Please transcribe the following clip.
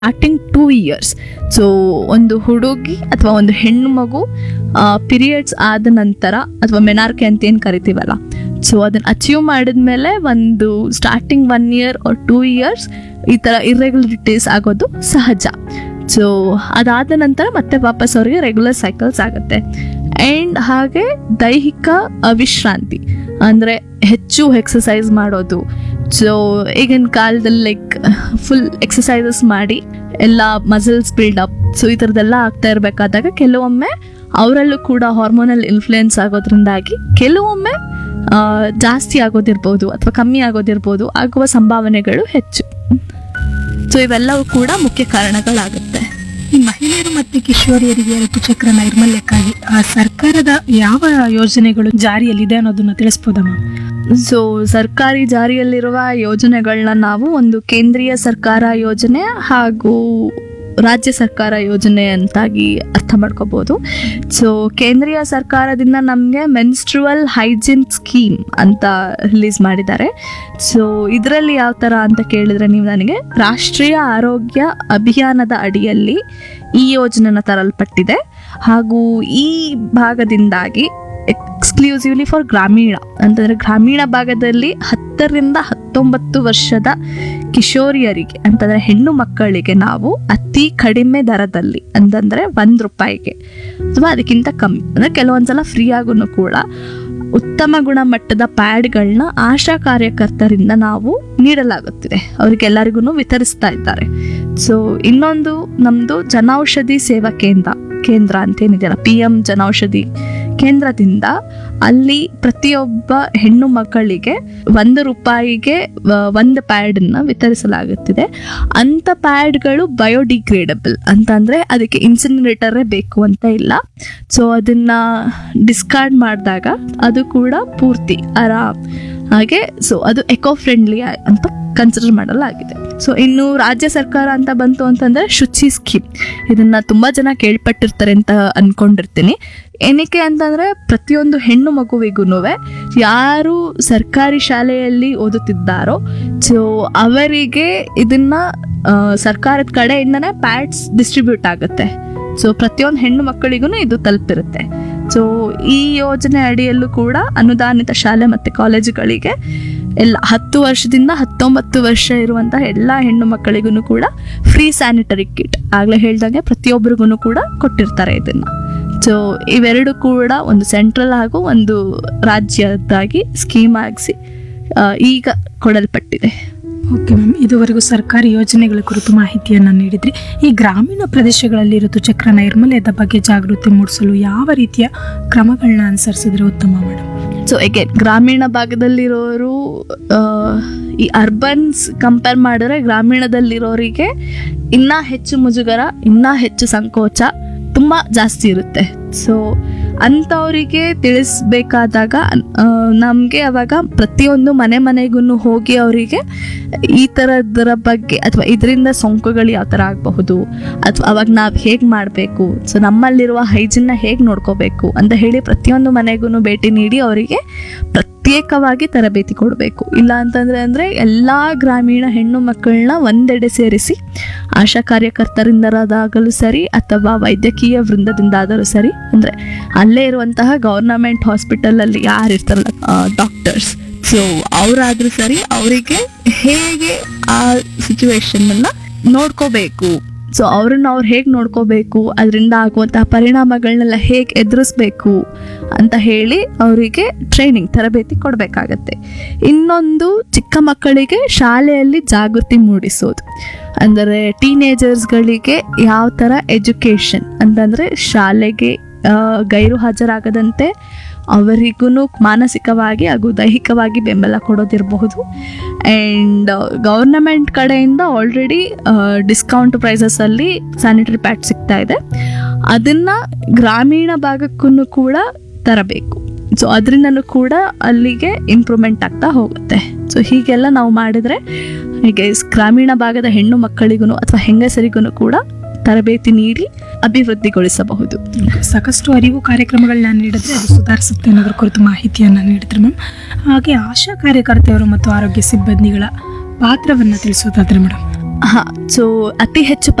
starting two years so ಒಂದು ಹುಡುಗಿ ಅಥವಾ ಒಂದು ಹೆಣ್ಣು ಮಗು ಪೀರಿಯಡ್ಸ್ ಆದ ನಂತರ ಅಥವಾ ಮೆನಾರ್ಕೆ ಅಂತ ಏನು ಕರಿತೀವಲ್ಲ ಸೊ ಅದನ್ನ ಅಚೀವ್ ಮಾಡಿದ್ಮೇಲೆ ಒಂದು starting one year or two years ಈ ಥರ ಇರ್ರೆಗ್ಯುಲರಿಟೀಸ್ ಆಗೋದು ಸಹಜ ಸೊ ಅದಾದ ನಂತರ ಮತ್ತೆ ವಾಪಸ್ ಅವರಿಗೆ ರೆಗ್ಯುಲರ್ ಸೈಕಲ್ಸ್ ಆಗುತ್ತೆ ಆ್ಯಂಡ್ ಹಾಗೆ ದೈಹಿಕ ಅವಿಶ್ರಾಂತಿ ಅಂದರೆ ಹೆಚ್ಚು ಎಕ್ಸಸೈಸ್ ಮಾಡೋದು ಸೊ ಈಗಿನ ಕಾಲದಲ್ಲಿ ಲೈಕ್ ಫುಲ್ ಎಕ್ಸಸೈಸಸ್ ಮಾಡಿ ಎಲ್ಲ ಮಸಲ್ಸ್ ಬಿಲ್ಡಪ್ ಸೊ ಈ ಥರದ್ದೆಲ್ಲ ಆಗ್ತಾ ಇರಬೇಕಾದಾಗ ಕೆಲವೊಮ್ಮೆ ಅವರಲ್ಲೂ ಕೂಡ ಹಾರ್ಮೋನಲ್ ಇನ್ಫ್ಲುಯೆನ್ಸ್ ಆಗೋದ್ರಿಂದಾಗಿ ಕೆಲವೊಮ್ಮೆ ಆ, ಜಾಸ್ತಿ ಆಗೋದಿರ್ಬೋದು ಅಥವಾ ಕಮ್ಮಿ ಆಗೋದಿರ್ಬೋದು ಆಗುವ ಸಂಭಾವನೆಗಳು ಹೆಚ್ಚು ಸೊ ಇವೆಲ್ಲವೂ ಕೂಡ ಮುಖ್ಯ ಕಾರಣಗಳಾಗುತ್ತೆ ಈ ಮಹಿಳೆಯರು ಮತ್ತು ಕಿಶೋರಿಯರಿಗೆ ಋತುಚಕ್ರ ನೈರ್ಮಲ್ಯಕ್ಕಾಗಿ ಆ ಸರ್ಕಾರದ ಯಾವ ಯೋಜನೆಗಳು ಜಾರಿಯಲ್ಲಿದೆ ಅನ್ನೋದನ್ನ ತಿಳಿಸ್ಬೋದಮ್ಮ ಸೊ ಸರ್ಕಾರಿ ಜಾರಿಯಲ್ಲಿರುವ ಯೋಜನೆಗಳನ್ನ ನಾವು ಒಂದು ಕೇಂದ್ರೀಯ ಸರ್ಕಾರ ಯೋಜನೆ ಹಾಗೂ ರಾಜ್ಯ ಸರ್ಕಾರ ಯೋಜನೆ ಅಂತಾಗಿ ಅರ್ಥ ಮಾಡ್ಕೋಬೋದು ಸೊ ಕೇಂದ್ರೀಯ ಸರ್ಕಾರದಿಂದ ನಮಗೆ ಮೆನ್ಸ್ಟ್ರುವಲ್ ಹೈಜಿನ್ ಸ್ಕೀಮ್ ಅಂತ ರಿಲೀಸ್ ಮಾಡಿದ್ದಾರೆ ಸೊ ಇದರಲ್ಲಿ ಯಾವ ಥರ ಅಂತ ಕೇಳಿದ್ರೆ ನೀವು ನನಗೆ ರಾಷ್ಟ್ರೀಯ ಆರೋಗ್ಯ ಅಭಿಯಾನದ ಅಡಿಯಲ್ಲಿ ಈ ಯೋಜನೆನ ತರಲ್ಪಟ್ಟಿದೆ ಹಾಗೂ ಈ ಭಾಗದಿಂದಾಗಿ ಎಕ್ಸ್ಕ್ಲೂಸಿವ್ಲಿ ಫಾರ್ ಗ್ರಾಮೀಣ ಅಂತಂದರೆ ಗ್ರಾಮೀಣ ಭಾಗದಲ್ಲಿ ಹತ್ತರಿಂದ ಹತ್ತೊಂಬತ್ತು ವರ್ಷದ ಕಿಶೋರಿಯರಿಗೆ ಅಂತಂದರೆ ಹೆಣ್ಣು ಮಕ್ಕಳಿಗೆ ನಾವು ಅತಿ ಕಡಿಮೆ ದರದಲ್ಲಿ ಅಂತಂದರೆ ಒಂದು ರೂಪಾಯಿಗೆ ಅಥವಾ ಅದಕ್ಕಿಂತ ಕಮ್ಮಿ ಅಂದರೆ ಕೆಲವೊಂದ್ಸಲ ಫ್ರೀ ಆಗೂ ಕೂಡ ಉತ್ತಮ ಗುಣಮಟ್ಟದ ಪ್ಯಾಡ್ಗಳನ್ನ ಆಶಾ ಕಾರ್ಯಕರ್ತರಿಂದ ನಾವು ನೀಡಲಾಗುತ್ತಿದೆ ಅವರಿಗೆಲ್ಲರಿಗೂ ವಿತರಿಸ್ತಾ ಇದ್ದಾರೆ ಸೊ ಇನ್ನೊಂದು ನಮ್ಮದು ಜನೌಷಧಿ ಸೇವಾ ಕೇಂದ್ರ ಕೇಂದ್ರ ಅಂತೇನಿದೆಯಲ್ಲ ಪಿ ಎಂ ಜನೌಷಧಿ ಕೇಂದ್ರದಿಂದ ಅಲ್ಲಿ ಪ್ರತಿಯೊಬ್ಬ ಹೆಣ್ಣು ಮಕ್ಕಳಿಗೆ ಒಂದು ರೂಪಾಯಿಗೆ ವ- ಒಂದು ಪ್ಯಾಡನ್ನು ವಿತರಿಸಲಾಗುತ್ತಿದೆ ಅಂಥ ಪ್ಯಾಡ್ಗಳು ಬಯೋಡಿಗ್ರೇಡಬಲ್ ಅಂತಂದರೆ ಅದಕ್ಕೆ ಇನ್ಸಿನರೇಟರೇ ಬೇಕು ಅಂತ ಇಲ್ಲ ಸೊ ಅದನ್ನು ಡಿಸ್ಕಾರ್ಡ್ ಮಾಡಿದಾಗ ಅದು ಕೂಡ ಪೂರ್ತಿ ಆರಾಮ್ ಹಾಗೆ ಸೊ ಅದು ಎಕೋ ಫ್ರೆಂಡ್ಲಿ ಅಂತ ಕನ್ಸಿಡರ್ ಮಾಡಲಾಗಿದೆ ಸೊ ಇನ್ನು ರಾಜ್ಯ ಸರ್ಕಾರ ಅಂತ ಬಂತು ಅಂತಂದ್ರೆ ಶುಚಿ ಸ್ಕೀಮ್ ಇದನ್ನ ತುಂಬಾ ಜನ ಕೇಳ್ಪಟ್ಟಿರ್ತಾರೆ ಅಂತ ಅನ್ಕೊಂಡಿರ್ತೀನಿ ಏನಕ್ಕೆ ಅಂತಂದ್ರೆ ಪ್ರತಿಯೊಂದು ಹೆಣ್ಣು ಮಗುವಿಗೂ ಯಾರು ಸರ್ಕಾರಿ ಶಾಲೆಯಲ್ಲಿ ಓದುತ್ತಿದ್ದಾರೋ ಸೊ ಅವರಿಗೆ ಇದನ್ನ ಆ, ಸರ್ಕಾರದ ಕಡೆಯಿಂದನೇ ಪ್ಯಾಡ್ಸ್ ಡಿಸ್ಟ್ರಿಬ್ಯೂಟ್ ಆಗುತ್ತೆ ಸೊ ಪ್ರತಿಯೊಂದು ಹೆಣ್ಣು ಮಕ್ಕಳಿಗೂ ಇದು ತಲುಪಿರುತ್ತೆ ಸೊ ಈ ಯೋಜನೆ ಅಡಿಯಲ್ಲೂ ಕೂಡ ಅನುದಾನಿತ ಶಾಲೆ ಮತ್ತು ಕಾಲೇಜುಗಳಿಗೆ ಎಲ್ಲ ಹತ್ತು ವರ್ಷದಿಂದ ಹತ್ತೊಂಬತ್ತು ವರ್ಷ ಇರುವಂತಹ ಎಲ್ಲ ಹೆಣ್ಣು ಮಕ್ಕಳಿಗೂ ಕೂಡ ಫ್ರೀ ಸ್ಯಾನಿಟರಿ ಕಿಟ್ ಆಗಲೇ ಹೇಳ್ದಂಗೆ ಪ್ರತಿಯೊಬ್ಬರಿಗೂ ಕೂಡ ಕೊಟ್ಟಿರ್ತಾರೆ ಇದನ್ನು ಸೊ ಇವೆರಡು ಕೂಡ ಒಂದು ಸೆಂಟ್ರಲ್ ಹಾಗೂ ಒಂದು ರಾಜ್ಯದಾಗಿ ಸ್ಕೀಮ್ ಆಗಿಸಿ ಈಗ ಕೊಡಲ್ಪಟ್ಟಿದೆ ಓಕೆ ಮ್ಯಾಮ್ ಇದುವರೆಗೂ ಸರ್ಕಾರಿ ಯೋಜನೆಗಳ ಕುರಿತು ಮಾಹಿತಿಯನ್ನ ನೀಡಿದ್ರಿ ಈ ಗ್ರಾಮೀಣ ಪ್ರದೇಶಗಳಲ್ಲಿ ಋತುಚಕ್ರ ನೈರ್ಮಲ್ಯದ ಬಗ್ಗೆ ಜಾಗೃತಿ ಮೂಡಿಸಲು ಯಾವ ರೀತಿಯ ಕ್ರಮಗಳನ್ನ ಅನುಸರಿಸಿದ್ರೆ ಉತ್ತಮ ಮೇಡಮ್ ಸೊ ಎಗೇನ್ ಗ್ರಾಮೀಣ ಭಾಗದಲ್ಲಿರೋರು ಆ, ಈ ಅರ್ಬನ್ಸ್ ಕಂಪೇರ್ ಮಾಡಿದ್ರೆ ಗ್ರಾಮೀಣದಲ್ಲಿರೋರಿಗೆ ಇನ್ನೂ ಹೆಚ್ಚು ಮುಜುಗರ ಇನ್ನೂ ಹೆಚ್ಚು ಸಂಕೋಚ ತುಂಬ ಜಾಸ್ತಿ ಇರುತ್ತೆ ಸೊ ಅಂಥವರಿಗೆ ತಿಳಿಸ್ಬೇಕಾದಾಗ ನಮಗೆ ಅವಾಗ ಪ್ರತಿಯೊಂದು ಮನೆ ಮನೆಗೂ ಹೋಗಿ ಅವರಿಗೆ ಈ ಥರದರ ಬಗ್ಗೆ ಅಥವಾ ಇದರಿಂದ ಸೋಂಕುಗಳು ಯಾವ ಥರ ಆಗಬಹುದು ಅಥವಾ ಅವಾಗ ನಾವು ಹೇಗೆ ಮಾಡಬೇಕು ಸೊ ನಮ್ಮಲ್ಲಿರುವ ಹೈಜಿನ್ನ ಹೇಗೆ ನೋಡ್ಕೋಬೇಕು ಅಂತ ಹೇಳಿ ಪ್ರತಿಯೊಂದು ಮನೆಗೂ ಭೇಟಿ ನೀಡಿ ಅವರಿಗೆ ಪ್ರತ್ಯೇಕವಾಗಿ ತರಬೇತಿ ಕೊಡಬೇಕು ಇಲ್ಲ ಅಂತಂದ್ರೆ ಅಂದರೆ ಎಲ್ಲ ಗ್ರಾಮೀಣ ಹೆಣ್ಣು ಮಕ್ಕಳನ್ನ ಒಂದೆಡೆ ಸೇರಿಸಿ ಆಶಾ ಕಾರ್ಯಕರ್ತರಿಂದರಾದಾಗಲೂ ಸರಿ ಅಥವಾ ವೈದ್ಯಕೀಯ ವೃಂದದಿಂದಾದರೂ ಸರಿ ಅಂದರೆ ಅಲ್ಲೇ ಇರುವಂತಹ ಗೌರ್ನಮೆಂಟ್ ಹಾಸ್ಪಿಟಲಲ್ಲಿ ಯಾರು ಇರ್ತಾರಲ್ಲ ಡಾಕ್ಟರ್ಸ್ ಸೊ ಅವರಾದ್ರೂ ಸರಿ ಅವರಿಗೆ ಹೇಗೆ ಆ ಸಿಚುವೇಶನ್ನ ನೋಡ್ಕೋಬೇಕು ಸೊ ಅವ್ರನ್ನ ಅವ್ರು ಹೇಗೆ ನೋಡ್ಕೋಬೇಕು ಅದರಿಂದ ಆಗುವಂತಹ ಪರಿಣಾಮಗಳನ್ನೆಲ್ಲ ಹೇಗೆ ಎದುರಿಸ್ಬೇಕು ಅಂತ ಹೇಳಿ ಅವರಿಗೆ ಟ್ರೈನಿಂಗ್ ತರಬೇತಿ ಕೊಡಬೇಕಾಗತ್ತೆ ಇನ್ನೊಂದು ಚಿಕ್ಕ ಮಕ್ಕಳಿಗೆ ಶಾಲೆಯಲ್ಲಿ ಜಾಗೃತಿ ಮೂಡಿಸೋದು ಅಂದರೆ ಟೀನೇಜರ್ಸ್ಗಳಿಗೆ ಯಾವ ಥರ ಎಜುಕೇಷನ್ ಅಂತಂದರೆ ಶಾಲೆಗೆ ಆ, ಗೈರು ಹಾಜರಾಗದಂತೆ ಅವರಿಗೂ ಮಾನಸಿಕವಾಗಿ ಹಾಗೂ ದೈಹಿಕವಾಗಿ ಬೆಂಬಲ ಕೊಡೋದಿರಬಹುದು ಆ್ಯಂಡ್ ಗೌರ್ನಮೆಂಟ್ ಕಡೆಯಿಂದ ಆಲ್ರೆಡಿ ಡಿಸ್ಕೌಂಟ್ ಪ್ರೈಸಸಲ್ಲಿ ಸ್ಯಾನಿಟರಿ ಪ್ಯಾಡ್ ಸಿಗ್ತಾ ಇದೆ ಅದನ್ನು ಗ್ರಾಮೀಣ ಭಾಗಕ್ಕೂ ಕೂಡ ತರಬೇಕು ಸೊ ಅದರಿಂದನೂ ಕೂಡ ಅಲ್ಲಿಗೆ ಇಂಪ್ರೂವ್ಮೆಂಟ್ ಆಗ್ತಾ ಹೋಗುತ್ತೆ ಸೊ ಹೀಗೆಲ್ಲ ನಾವು ಮಾಡಿದರೆ ಹೀಗೆ ಸ್- ಗ್ರಾಮೀಣ ಭಾಗದ ಹೆಣ್ಣು ಮಕ್ಕಳಿಗೂ ಅಥವಾ ಹೆಂಗಸರಿಗೂ ಕೂಡ ತರಬೇತಿ ನೀಡಿ ಅಭಿವೃದ್ಧಿಗೊಳಿಸಬಹುದು ಸಾಕಷ್ಟು ಅರಿವು ಕಾರ್ಯಕ್ರಮಗಳನ್ನ ನೀಡಿದ್ರೆ ಅದು ಸುಧಾರಿಸುತ್ತೆ ಅನ್ನೋದ್ರ ಕುರಿತು ಮಾಹಿತಿಯನ್ನ ನೀಡಿದ್ರು ಮ್ಯಾಮ್ ಹಾಗೆ ಆಶಾ ಕಾರ್ಯಕರ್ತೆಯರು ಮತ್ತು ಆರೋಗ್ಯ ಸಿಬ್ಬಂದಿಗಳ ಪಾತ್ರವನ್ನ ತಿಳಿಸೋದಾದ್ರೆ ಮೇಡಮ್ ಹಾ ಸೊ ಅತಿ ಹೆಚ್ಚು